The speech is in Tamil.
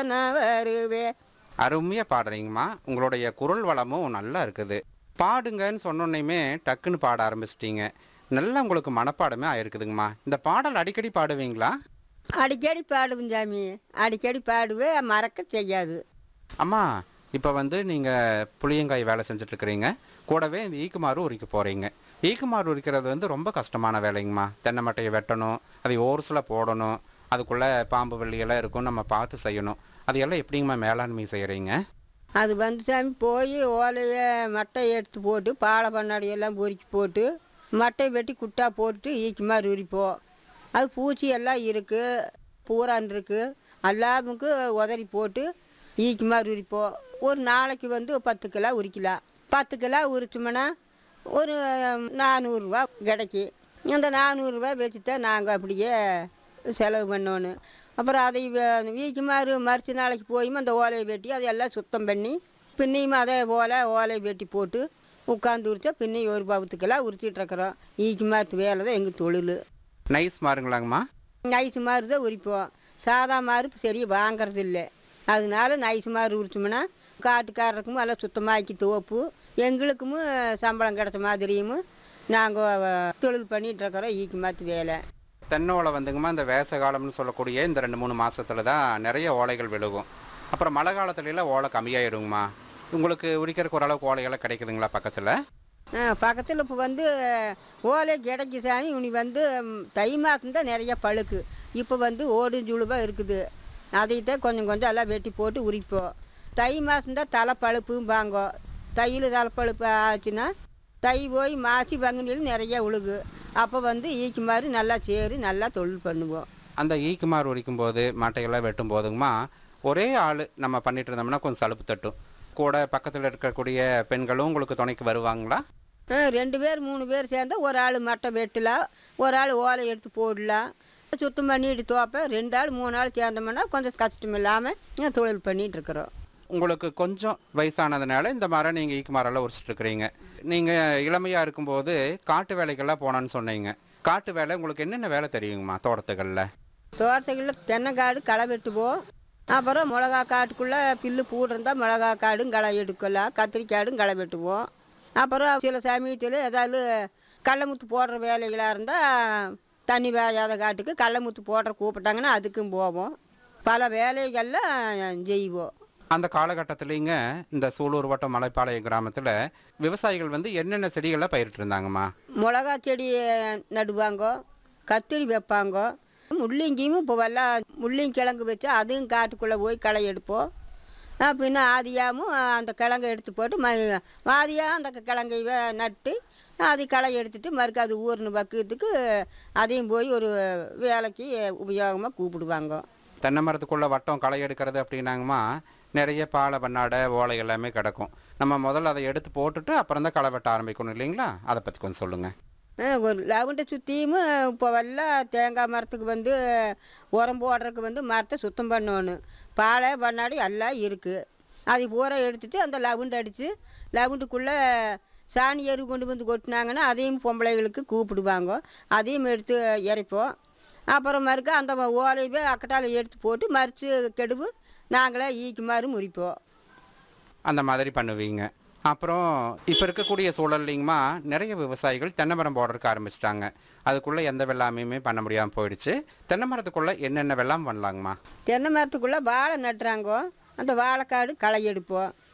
நான் வருவேன் அருமையாக பாடுறீங்கம்மா உங்களுடைய குரல் வளமும் நல்லா இருக்குது பாடுங்கன்னு சொன்னோன்னையுமே டக்குன்னு பாட ஆரம்பிச்சிட்டீங்க நல்லா உங்களுக்கு மனப்பாடமே ஆயிருக்குதுங்கம்மா இந்த பாடல் அடிக்கடி பாடுவீங்களா அடிக்கடி பாடுவேன் சாமி அடிக்கடி பாடுவேன் மறக்க செய்யாது அம்மா இப்போ வந்து நீங்கள் புளியங்காய் வேலை செஞ்சுட்ருக்கிறீங்க கூடவே இந்த ஈக்குமாறு உரிக்க போகிறீங்க ஈக்குமாறு உரிக்கிறது வந்து ரொம்ப கஷ்டமான வேலைங்கம்மா தென்னை மட்டையை வெட்டணும் அதை ஓர்ஸில் போடணும் அதுக்குள்ளே பாம்பு வெள்ளியெல்லாம் இருக்கும் நம்ம பார்த்து செய்யணும் அதையெல்லாம் எப்படிங்கம்மா மேலாண்மை செய்கிறீங்க அது வந்து சாமி போய் ஓலைய மட்டை எடுத்து போட்டு பாலை பண்ணாடி எல்லாம் பொறுக்கி போட்டு மட்டை வெட்டி குட்டா போட்டு ஈக்கி மாதிரி உரிப்போம் அது பூச்சி எல்லாம் இருக்குது பூரான் இருக்குது எல்லாமுக்கு உதறி போட்டு ஈக்கி மாதிரி உரிப்போம் ஒரு நாளைக்கு வந்து பத்து கிலோ உரிக்கலாம் பத்து கிலோ உரிச்சோம்னா ஒரு நானூறுரூவா கிடைக்கி அந்த நானூறுரூவா வச்சு தான் நாங்கள் அப்படியே செலவு பண்ணணும் அப்புறம் அதை வீக்குமாறு மறுச்சு நாளைக்கு போயும் அந்த ஓலையை வெட்டி அதையெல்லாம் சுத்தம் பண்ணி பின்னையும் அதே போல் ஓலையை வெட்டி போட்டு உட்காந்து உரிச்சா பின்னையும் ஒரு பவுத்துக்கெல்லாம் உரிச்சிட்டு இருக்கிறோம் ஈக்கு மாற்று வேலை தான் எங்கள் தொழில் நைஸ் மாறுங்களாங்கம்மா நைஸ் மாறு தான் உரிப்போம் சாதா மாறு சரியாக வாங்குறது இல்லை அதனால நைஸ் மாறு உரிச்சோம்னா காட்டுக்காரருக்கும் எல்லாம் சுத்தமாக்கி தோப்பு எங்களுக்கும் சம்பளம் கிடைச்ச மாதிரியும் நாங்கள் தொழில் பண்ணிகிட்டு இருக்கிறோம் ஈக்கு மாற்று வேலை தென்னோலை வந்துங்கம்மா இந்த வேச காலம்னு சொல்லக்கூடிய இந்த ரெண்டு மூணு மாசத்துல தான் நிறைய ஓலைகள் விழுகும் அப்புறம் மழை காலத்துலலாம் ஓலை கம்மியாயிடுங்கம்மா உங்களுக்கு உரிக்கிறதுக்கு ஓரளவுக்கு ஓலைகள்லாம் கிடைக்குதுங்களா பக்கத்தில் பக்கத்தில் இப்போ வந்து ஓலை கிடைக்கு சாமி இனி வந்து ம், தை மாதம் தான் நிறைய பழுக்கு இப்போ வந்து ஓடு ஜுழுவாக இருக்குது அதைத்தான் கொஞ்சம் கொஞ்சம் எல்லாம் வெட்டி போட்டு உரிப்போம் தை மாதம் தான் தலை பழுப்பும் வாங்கோ தையில் தலை பழுப்பு ஆச்சுன்னா தை போய் மாசி பங்குனியில் நிறைய உழுகு அப்போ வந்து ஈக்கு மாதிரி நல்லா சேரு நல்லா தொழில் பண்ணுவோம் அந்த ஈக்குமார் உரிக்கும் போது மட்டையெல்லாம் வெட்டும் போதுங்கம்மா ஒரே ஆள் நம்ம பண்ணிட்டு இருந்தோம்னா கொஞ்சம் சலுப்பு தட்டும் கூட பக்கத்தில் இருக்கக்கூடிய பெண்களும் உங்களுக்கு துணைக்கு வருவாங்களா ஆ, ரெண்டு பேர் மூணு பேர் சேர்ந்தா ஒரு ஆள் மட்டை வெட்டலாம் ஒரு ஆள் ஓலை எடுத்து போடலாம் சுத்தம் பண்ணிட்டு தோப்பேன் ரெண்டு ஆள் மூணு ஆள் சேர்ந்தோம்னா கொஞ்சம் கஷ்டம் இல்லாமல் தொழில் பண்ணிட்டு இருக்கிறோம் உங்களுக்கு கொஞ்சம் வயசானதுனால இந்த மரம் நீங்கள் ஈக்கு மரம்லாம் உரிச்சிட்டு இருக்கிறீங்க நீங்கள் இளமையாக இருக்கும்போது காட்டு வேலைக்கெல்லாம் போனான்னு சொன்னீங்க காட்டு வேலை உங்களுக்கு என்னென்ன வேலை தெரியுங்கம்மா தோட்டத்துகளில் தோட்டத்துக்குள்ள தென்னைக்காடு களை வெட்டுவோம் அப்புறம் மிளகா காட்டுக்குள்ளே பில்லு பூடுறதா மிளகா காடும் களை எடுக்கலாம் கத்திரிக்காடும் களை வெட்டுவோம் அப்புறம் சில சமயத்தில் ஏதாவது கடலமுத்து போடுற வேலைகளாக இருந்தால் தண்ணி வேயாத காட்டுக்கு கடலமுத்து போடுற கூப்பிட்டாங்கன்னா அதுக்கும் போவோம் பல வேலைகள்லாம் செய்வோம் அந்த காலகட்டத்திலேங்க இந்த சூலூர் வட்டம் மலைப்பாளையம் கிராமத்தில் விவசாயிகள் வந்து என்னென்ன செடிகளை பயிரிட்டு இருந்தாங்கம்மா மிளகா செடி நடுவாங்க கத்திரி வைப்பாங்க முள்ளங்கியும் இப்போ எல்லாம் முள்ளங்கி கிழங்கு வச்சு அதுவும் காட்டுக்குள்ளே போய் களை எடுப்போம் ஆ, பின்ன ஆதியாமும் அந்த கிழங்கை எடுத்து போட்டு ம ஆதியாக அந்த கிழங்கை வ- நட்டு அது களை எடுத்துட்டு மறுக்க அது ஊர்னு பக்கத்துக்கு அதையும் போய் ஒரு வேலைக்கு உபயோகமாக கூப்பிடுவாங்க தென்னை மரத்துக்குள்ள வட்டம் களை எடுக்கிறது அப்படின்னாங்கம்மா நிறைய பாலை பண்ணாடை ஓலை எல்லாமே கிடக்கும் நம்ம முதல்ல அதை எடுத்து போட்டுட்டு அப்புறம் தான் களை வெட்ட ஆரம்பிக்கணும் இல்லைங்களா அதை பற்றி கொஞ்சம் சொல்லுங்கள் ஆ, ஒரு லவுண்டை சுற்றியும் இப்போ எல்லாம் தேங்காய் மரத்துக்கு வந்து உரம் போடுறதுக்கு வந்து மரத்தை சுத்தம் பண்ணணும் பாலை பண்ணாடி எல்லாம் இருக்குது அது பூரா எடுத்துட்டு அந்த லவுண்டு அடித்து லவுண்டுக்குள்ளே சாணி எரு கொண்டு வந்து கொட்டினாங்கன்னா அதையும் பொம்பளைகளுக்கு கூப்பிடுவாங்க அதையும் எடுத்து இறைப்போம் அப்புறம் மறுக்க அந்த ஓலையவே அக்கட்டால எடுத்து போட்டு மறித்து கெடுவு நாங்களே ஈக்கு மாதிரி முறிப்போம் அந்த மாதிரி பண்ணுவீங்க அப்புறம் இப்போ இருக்கக்கூடிய சூழல்லைங்கம்மா நிறைய விவசாயிகள் தென்னை மரம் போடுறதுக்கு ஆரம்பிச்சிட்டாங்க அதுக்குள்ளே எந்த வெள்ளாமையுமே பண்ண முடியாமல் போயிடுச்சு தென்னை மரத்துக்குள்ளே என்னென்ன வெள்ளாம் பண்ணலாங்கம்மா தென்னை மரத்துக்குள்ளே வாழை நட்டுறாங்கோ அந்த வாழைக்காடு களை எடுப்போம்